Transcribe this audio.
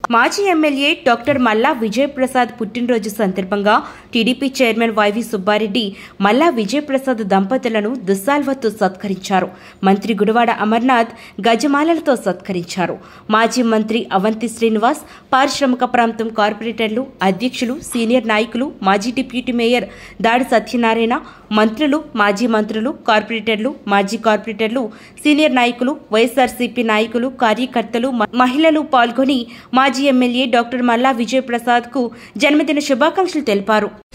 మాజీ MLA doctor మల్లా విజయప్రసాద్ పుట్టినరోజు సందర్భంగా టీడీపీ చైర్మన్ వైవి సుబ్బారెడ్డి మల్లా విజయప్రసాద్ దంపతులను దుస్సాల్వతో సత్కరించారు మంత్రి గుడివాడ అమర్నాథ్ గజమాలలతో సత్కరించారు మాజీ మంత్రి అవంతి శ్రీనివాస్ పారిశ్రామిక ప్రాంతం కార్పొరేటర్లు అధ్యక్షులు సీనియర్ నాయకులు మాజీ డిప్యూటీ మేయర్ దాడి సత్యనారాయణ మంత్రులు మాజీ మంత్రులు కార్పొరేటర్లు మాజీ కార్పొరేటర్లు సీనియర్ నాయకులు వైఎస్ఆర్సీపీ నాయకులు కార్యకర్తలు మ- మహిళలు పాల్గొని మాజీ ఎమ్మెల్యే డాక్టర్ మల్లా విజయప్రసాద్ కు జన్మదిన శుభాకాంక్షలు తెలిపారు